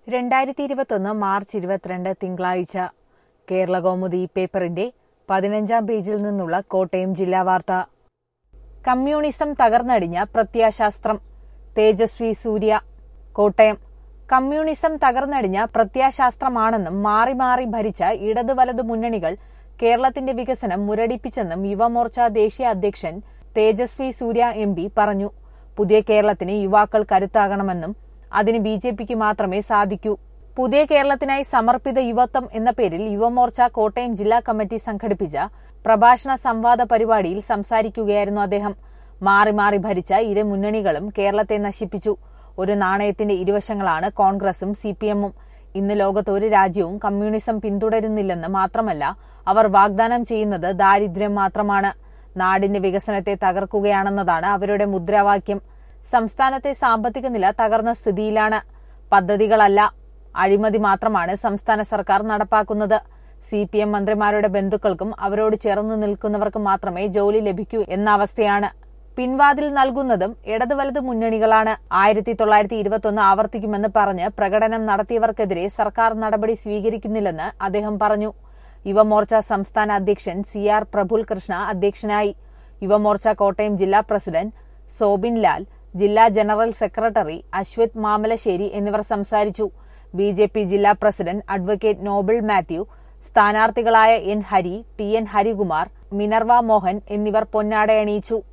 രണ്ടായിരത്തി ഇരുപത്തൊന്ന് മാർച്ച് ഇരുപത്തിരണ്ട് തിങ്കളാഴ്ച കേരള കൗമുദി പേപ്പറിന്റെ പതിനഞ്ചാം പേജിൽ നിന്നുള്ള കോട്ടയം ജില്ലാ വാർത്ത കമ്മ്യൂണിസം തകർന്നടിഞ്ഞ പ്രത്യാശാസ്ത്രം തേജസ്വി സൂര്യ കോട്ടയം കമ്മ്യൂണിസം തകർന്നടിഞ്ഞ പ്രത്യാശാസ്ത്രമാണെന്നും മാറി മാറി ഭരിച്ച ഇടതു വലതു മുന്നണികൾ കേരളത്തിന്റെ വികസനം മുരടിപ്പിച്ചെന്നും യുവമോർച്ച ദേശീയ അധ്യക്ഷൻ തേജസ്വി സൂര്യ എം പി പറഞ്ഞു പുതിയ കേരളത്തിന് യുവാക്കൾ കരുത്താകണമെന്നും അതിന് ബി ജെ പിക്ക് മാത്രമേ സാധിക്കൂ പുതിയ കേരളത്തിനായി സമർപ്പിത യുവത്വം എന്ന പേരിൽ യുവമോർച്ച കോട്ടയം ജില്ലാ കമ്മിറ്റി സംഘടിപ്പിച്ച പ്രഭാഷണ സംവാദ പരിപാടിയിൽ സംസാരിക്കുകയായിരുന്നു അദ്ദേഹം മാറി മാറി ഭരിച്ച ഇരു മുന്നണികളും കേരളത്തെ നശിപ്പിച്ചു ഒരു നാണയത്തിന്റെ ഇരുവശങ്ങളാണ് കോൺഗ്രസും സി പി എമ്മും ഇന്ന് ലോകത്ത് ഒരു രാജ്യവും കമ്മ്യൂണിസം പിന്തുടരുന്നില്ലെന്ന് മാത്രമല്ല അവർ വാഗ്ദാനം ചെയ്യുന്നത് ദാരിദ്ര്യം മാത്രമാണ് നാടിന്റെ വികസനത്തെ തകർക്കുകയാണെന്നതാണ് അവരുടെ മുദ്രാവാക്യം സംസ്ഥാനത്തെ സാമ്പത്തിക നില തകർന്ന സ്ഥിതിയിലാണ് പദ്ധതികളല്ല അഴിമതി മാത്രമാണ് സംസ്ഥാന സർക്കാർ നടപ്പാക്കുന്നത് സി പി എം മന്ത്രിമാരുടെ ബന്ധുക്കൾക്കും അവരോട് ചേർന്ന് നിൽക്കുന്നവർക്കും മാത്രമേ ജോലി ലഭിക്കൂ എന്ന അവസ്ഥയാണ് പിൻവാതിൽ നൽകുന്നതും ഇടതു വലത് മുന്നണികളാണ് ആയിരത്തി തൊള്ളായിരത്തി ഇരുപത്തൊന്ന് ആവർത്തിക്കുമെന്ന് പറഞ്ഞ് പ്രകടനം നടത്തിയവർക്കെതിരെ സർക്കാർ നടപടി സ്വീകരിക്കുന്നില്ലെന്ന് അദ്ദേഹം പറഞ്ഞു യുവമോർച്ച സംസ്ഥാന അധ്യക്ഷൻ സി ആർ പ്രഫുൽ കൃഷ്ണ അധ്യക്ഷനായി യുവമോർച്ച കോട്ടയം ജില്ലാ പ്രസിഡന്റ് സോബിൻ ലാൽ ജില്ലാ ജനറൽ സെക്രട്ടറി അശ്വത് മാമലശ്ശേരി എന്നിവർ സംസാരിച്ചു ബി ജെ പി ജില്ലാ പ്രസിഡന്റ് അഡ്വക്കേറ്റ് നോബിൾ മാത്യു സ്ഥാനാർത്ഥികളായ N Hari T N Harikumar Minerva Mohan എന്നിവർ പൊന്നാടയണിയിച്ചു